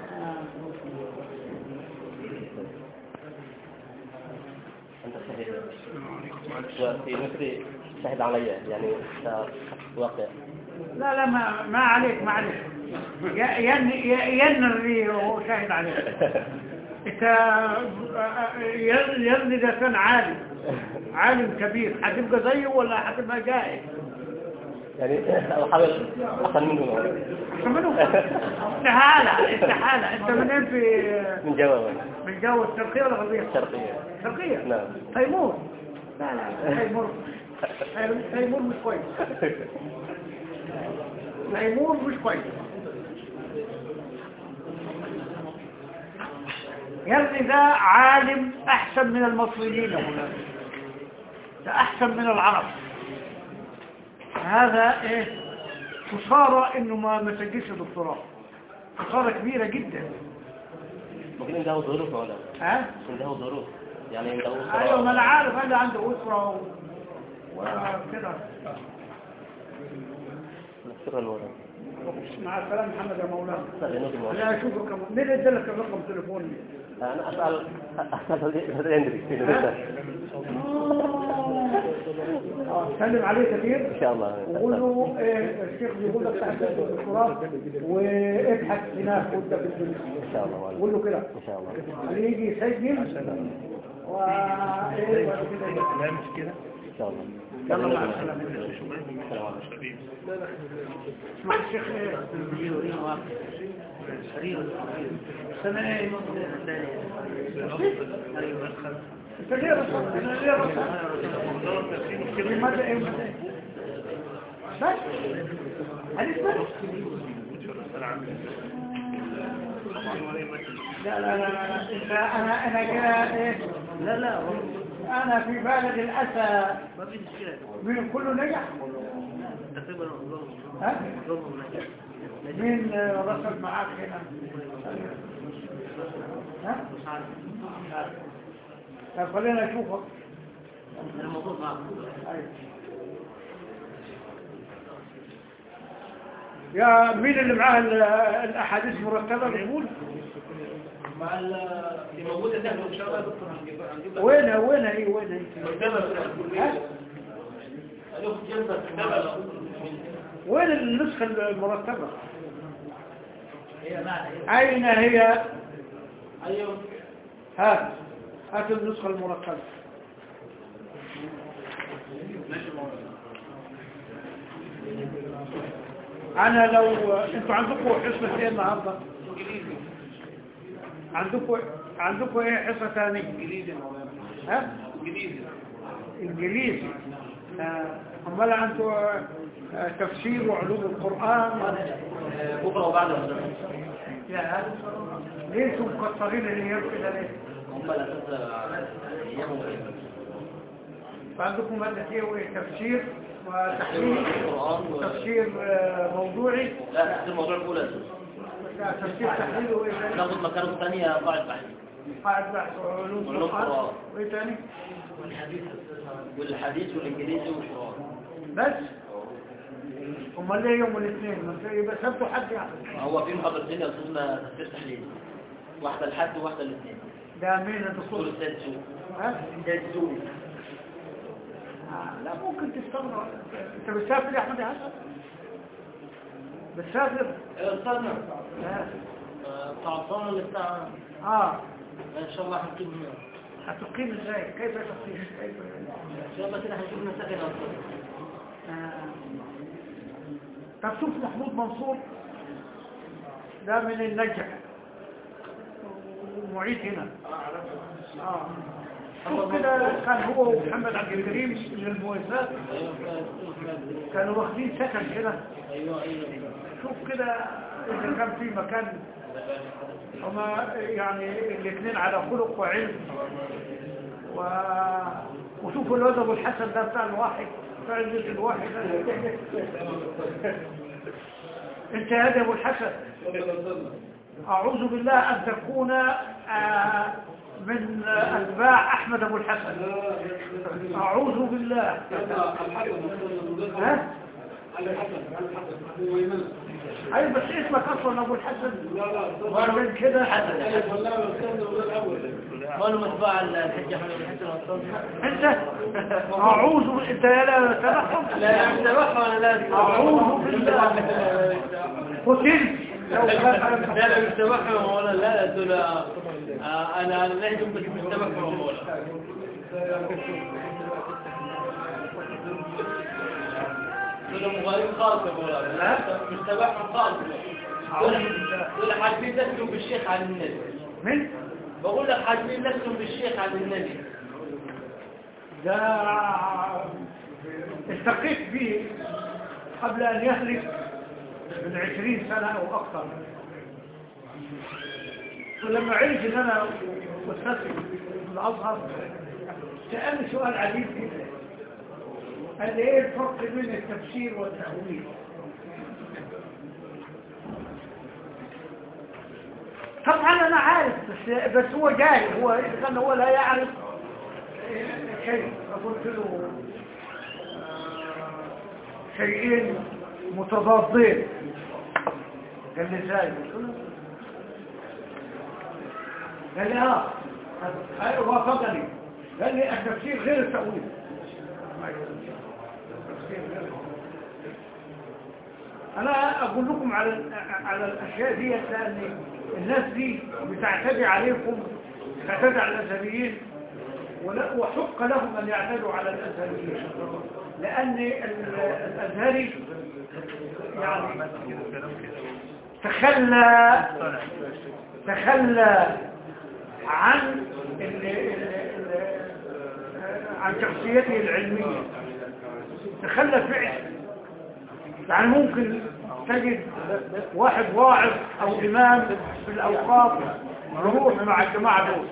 أنت شهيد وفي مصر شهد علي يعني واقع لا لا ما ما عليك ما عليك ي- ين ي- ينري وهو شاهد عليك انت ين- ينري ده كان عالم عالم كبير هتبقى زيه ولا هتبقى جاهل يعني أحاول أحسن منه مولانا. احسن منه استحالة استحالة انت منين في من جواب من جو الشرقية ولا الغربية؟ شرقية شرقية نعم تيمور لا لا تيمور تيمور مش كويس تيمور مش كويس يا ابني ده عالم احسن من المصريين يا مولانا ده احسن من العرب هذا ايه خسارة انه ما ما سجلش دكتوراه خسارة كبيرة جدا ممكن عنده ظروف مولانا ها عنده ظروف يعني عنده ايوه ما انا عارف انا عنده اسره و... وكده شكرا مولانا مع السلامه محمد يا مولانا لا ينوض مولانا انا اشوفك مين ادالك الرقم تليفوني أنا أسأل أسأل يندري في نفسه آه، سلم عليه كثير إن شاء الله وقول له إيه، الشيخ بيقول لك تحت الدكتوراه وابحث هناك وانت في الدنيا إن شاء الله مولانا قول له كده إن شاء الله اللي يجي يسجل و ايه بعد كده إن شاء الله يلا مع السلامه السلام عليكم اسمع الشيخ ايه سنة ايه انت ليه رسول انا ليه رسول ماذا ايه ماذا ايه بس حديث بس لا لا لا لا انت انا انا كده ايه لا لا انا في بالغ الاسى من كله نجح ها مين رسل معاك هنا ها طب خلينا نشوفك الموضوع معك أيوة. يا مين اللي معاه ال- الاحاديث مرتبه بيقول مع اللي موجودة ده ان شاء الله يا دكتور هنجيب هنجيب لك وين وين هي وين هي مكتبة في الكلية هناخد جنبك كتابة وين النسخه المرتبه هي معنى ايه اين هي ايوه هات هات النسخه المرتبه ماشي مولانا انا لو انتوا عندكم حصه ايه النهارده انجليزي عندكم عندكم ايه حصه ثانيه انجليزي يا مولانا ها انجليزي انجليزي آه، امال انتم آه، آه، تفسير وعلوم القران بكره وبعد الغداء يا ليه انتم مكسرين الايام كده ليه هم الاساس ايام وغيره فعندكم ماده ايه وايه تفسير وتحليل القران و... تفسير آه، موضوعي لا تحت الموضوع الاولى لا تفسير تحليل وايه ثاني ناخد مكانه الثانيه قاعد بحث قاعد بحث وعلوم علوم القران القرآن. وايه ثاني والحديث والانجليزي والقران بس امال ليه يوم الاثنين ما انت يبقى سبت حد يعني هو في محاضرتين يا استاذنا تفسير تحليل واحده الحد وواحده الاثنين ده مين دكتور الدكتور السيد سوق ها السيد سوق آه، لا ممكن تستغرب انت بتسافر يا احمد يا حسن بتسافر استاذنا اه بتاع الصالة اللي بتاع اه ان شاء الله هنجيب منه هتقيم ازاي كيف تقيم كيف ان شاء الله كده هنشوف مسائل اصلا آه. طب شوف محمود منصور ده من النجع معيد هنا اه شوف كده كان هو ومحمد عبد الكريم من المؤسسات كانوا واخدين سكن كده ايوه ايوه شوف كده اذا كان في مكان هما يعني الاثنين على خلق وعلم و... وشوفوا الواد ابو الحسن ده بتاع الواحد بتاع الجزء الواحد ده. انت يا ابو الحسن اعوذ بالله ان تكون آه، من اتباع احمد ابو الحسن اعوذ بالله ها اي بس اسمك اصلا ابو الحسن ومن كده قالوا متباع الحج احمد بن حسن والصوت انت اعوذ انت يا لا تبعهم لا متبعها ولا لا اعوذ بالله قتلت لو كان- لا لا متبعها ولا لا لا دول آه، انا انا نهجم بس متبعها ولا دول مغالين خالص يا مولانا لا متبعهم خالص دول دول حاجبين نفسهم بالشيخ عن النبي من بقول لك حاجبين نفسهم بالشيخ عن النبي ده التقيت به قبل ان يهلك من عشرين سنة او اكثر ولما عرف ان انا استاذ في الازهر سألني سؤال عجيب جدا قال لي ايه الفرق بين التفسير والتأويل طبعا انا عارف بس, بس هو جاي هو اذا كان هو لا يعرف شيء فقلت له آه، شيئين متضادين قال لي ازاي قلت له قال لي اه أيوة، وافقني قال لي التفسير غير التأويل التفسير غير التأويل. انا اقول لكم على على الاشياء دي لان الناس دي بتعتدي عليكم تعتدي على الازهريين ولا- وحق لهم ان يعتدوا على الازهريين لان ال- الازهري يعني تخلى تخلى عن ال- ال- ال- عن شخصيته العلميه تخلى فعل يعني ممكن تجد واحد واعظ او امام في الاوقاف يروح مع الجماعه دول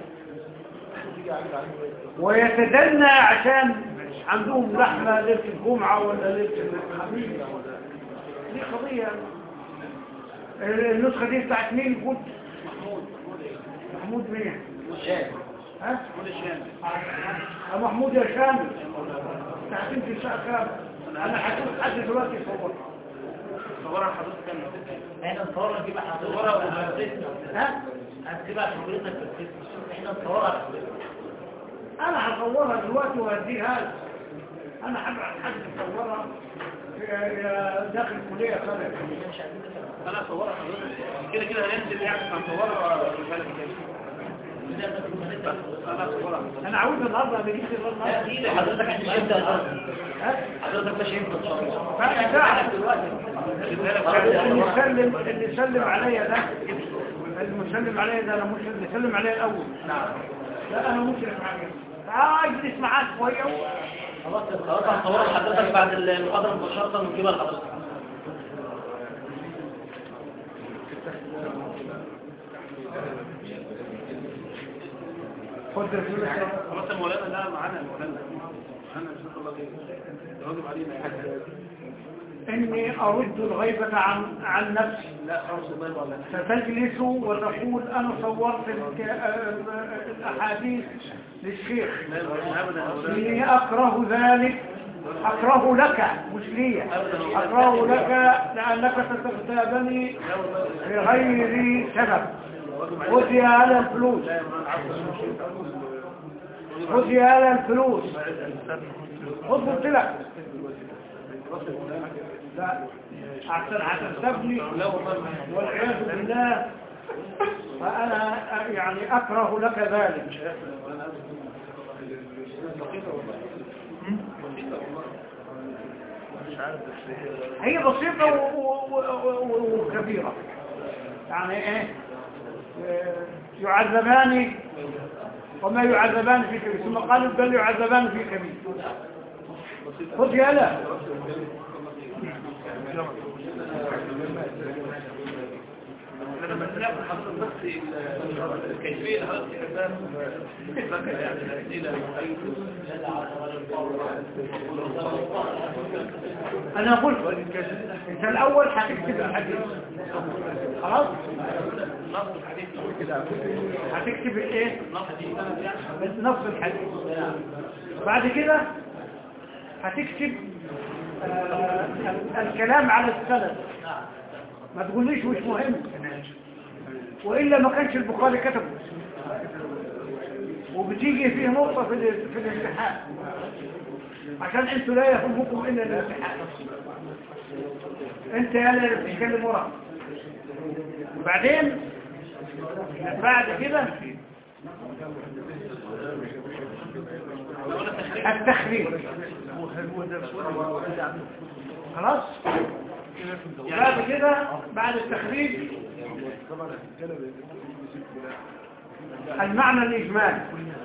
ويتدنى عشان عندهم لحمه ليله الجمعه ولا ليله الخميس دي قضيه النسخه دي بتاعت مين قلت محمود مين ها يا محمود يا شامل تعرفين في الساعه كام انا هشوف حد دلوقتي يصور صورها حضرتك كام احنا نصورها نجيب حضرتك ها هتجيبها حضرتك في الفيسبوك احنا نصورها حضرتك انا هصورها دلوقتي وهديها لك. انا هبعت حد يصورها في- داخل الكليه خلق انا صورها حضرتك كده كده هننزل يعني هنصورها رجاله كده انا صورها انا عاوز النهارده بجيب النهارده حضرتك مش انت ها حضرتك مش انت ان شاء الله بعد ساعه اللي يسلم اللي يسلم عليا ده المسلم عليا ده انا مش اللي يسلم عليا الاول لا انا مشرف عليه تعال اجلس معاك شويه خلاص خلاص هنصورها حضرتك بعد المحاضره مباشره ونجيبها لحضرتك خد الفلوس خلاص يا مولانا لا معانا يا مولانا معانا ان شاء الله خير الواجب علينا يعني اني ارد الغيبه عن عن نفسي لا خلاص الله ولا ستجلس وتقول انا صورت الك- آه، الاحاديث للشيخ لا ابدا يا مولانا إني أكره ذلك أكره لك مش لي أكره لك لأنك ستغتابني بغير سبب خذي على الفلوس خذي على الفلوس خذ قلت لك لا أحسن هتغتابني والعياذ بالله فأنا يعني أكره لك ذلك هي بسيطة و- و- و- و- وكبيرة يعني ايه آه، يعذبان وما يعذبان في كبير ثم قالوا بل يعذبان في كبير خذ يا لا لما نلاقي حضرتك بس ال- الكيفية هذا الحساب ذكر يعني الأسئلة أي انا قلت انت الاول هتكتب الحديث خلاص نص الحديث يقول كده هتكتب الايه نص الحديث بعد كده هتكتب آه، ال- الكلام على السند ما تقوليش مش مهم وإلا ما كانش البخاري كتبه وبتيجي فيه نقطة في ال- في الامتحان عشان انتوا لا يهمكم إلا الامتحان انت يا اللي بتتكلم ورا وبعدين بعد كده التخريج خلاص بعد كده بعد التخريج المعنى الإجمالي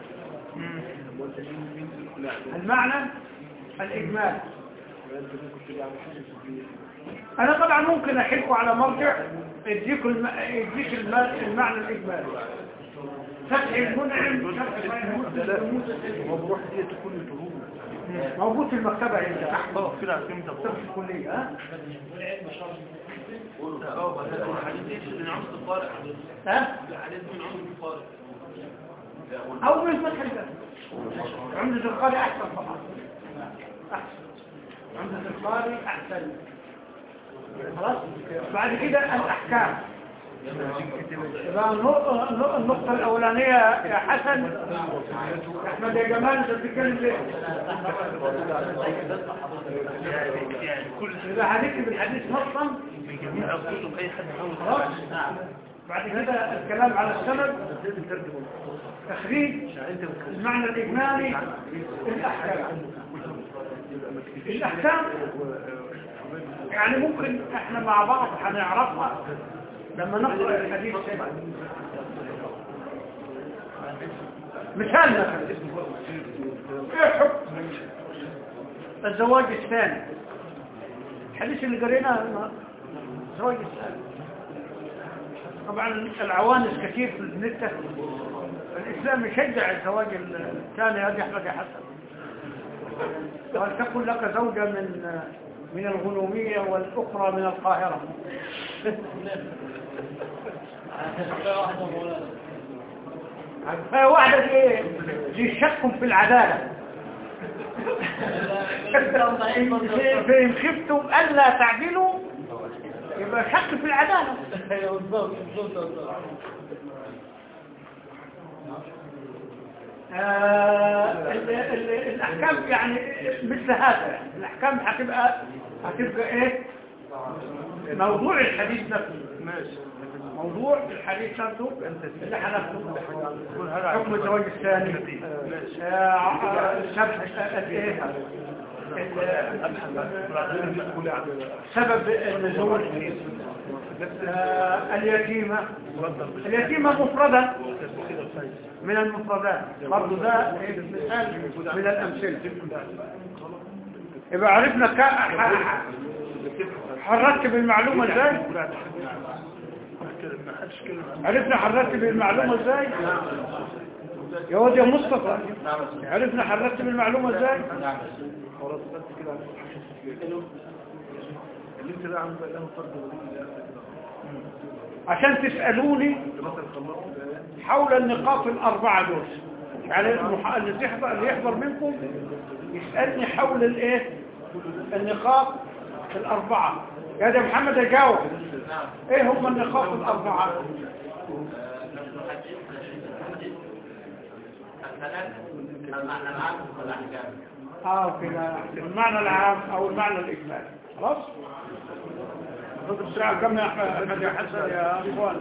المعنى الإجمالي أنا طبعا ممكن أحلكم على مرجع يديك الم... يديك الم... المعنى الإجمالي فتح المنعم شرح الموضوع دي تكون الفروض موجود في المكتبة عندك اه كده فهمت مكتبة الكلية ها؟ اه بس الحديث ايش من عمد الطارق ها؟ الحديث من عمد الطارق أو من فتح الباب عمدة القارئ أحسن طبعا أحسن عمدة القارئ أحسن خلاص بعد كده الأحكام يبقى النقطة النقطة الأولانية يا حسن يا أحمد يا جمال أنت بتتكلم ليه؟ يعني كل إذا هنكتب الحديث نصا من جميع الكتب اي حد حاول خلاص بعد كده الكلام على السند تخريج المعنى الإجمالي الأحكام الأحكام يعني ممكن احنا مع بعض هنعرفها لما نقرأ الحديث سنة مثال مثلا ايه حكم الزواج الثاني الحديث اللي قريناه الزواج الثاني طبعا العوانس كثير في النت الإسلام يشجع الزواج الثاني هذه أحمد يا حسن قال تكن لك زوجة من من الغنومية والأخرى من القاهرة فواحدة ايه دي شك في العدالة فإن خفتم ألا تعدلوا يبقى شك في العدالة آه، ال- ال- الأحكام يعني مثل هذا يعني. الأحكام هتبقى هتبقى إيه موضوع الحديث نفسه موضوع الحديث نفسه اللي هناخده حكم الزواج الثاني آه، آه، سبب الايه سبب النزول آه، اليتيمة اليتيمة مفردة من المفردات برضو ده مثال من الأمثلة يبقى عرفنا كا... ح- حركت المعلومة ازاي عرفنا حركت المعلومة ازاي يا واد يا مصطفى عرفنا حركت المعلومة ازاي خلاص بس كده اللي انت ده عم بقى له فرد ولي عشان تسألوني مثلا خلصت حول النقاط الأربعة دول يعني المح... اللي يحضر اللي يحضر منكم يسألني حول الايه النقاط الأربعة يا ده محمد اجاوب ايه هم النقاط الأربعة اه كده المعنى العام او المعنى الإجمالي خلاص خد الساعة كم يا أحمد يا حسن يا اخوان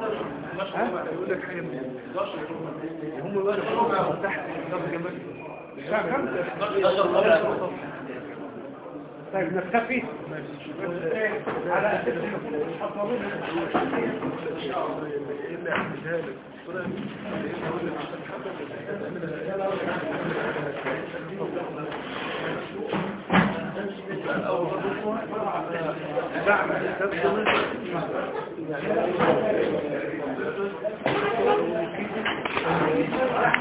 يقول لك حاجه من هم بقى تحت كتاب جمال الساعة خمسة 11 مرة طيب نكتفي على أساس إنكم تحضرون نعم